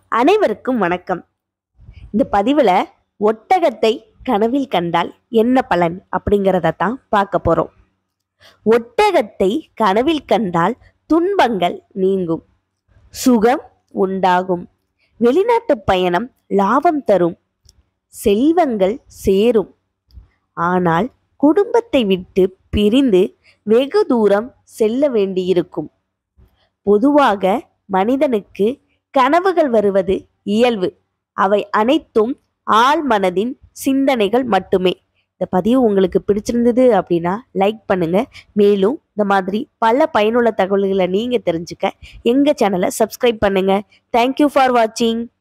அனைவருக்கும் வணக்கம் இந்த பதிவில் ஒட்டகத்தை கனவில் கண்டால் என்ன பலன் அப்படிங்கிறத தான் பார்க்க போகிறோம் ஒட்டகத்தை கனவில் கண்டால் துன்பங்கள் நீங்கும் சுகம் உண்டாகும் வெளிநாட்டு பயணம் லாபம் தரும் செல்வங்கள் சேரும் ஆனால் குடும்பத்தை விட்டு பிரிந்து வெகு தூரம் செல்ல வேண்டியிருக்கும் பொதுவாக மனிதனுக்கு கனவுகள் வருவது இயல்பு அவை அனைத்தும் ஆழ் மனதின் சிந்தனைகள் மட்டுமே இந்த பதிவு உங்களுக்கு பிடிச்சிருந்தது அப்படின்னா லைக் பண்ணுங்க மேலும் இந்த மாதிரி பல பயனுள்ள தகவல்களை நீங்க தெரிஞ்சுக்க எங்க சேனலை சப்ஸ்கிரைப் பண்ணுங்க தேங்க்யூ ஃபார் வாட்சிங்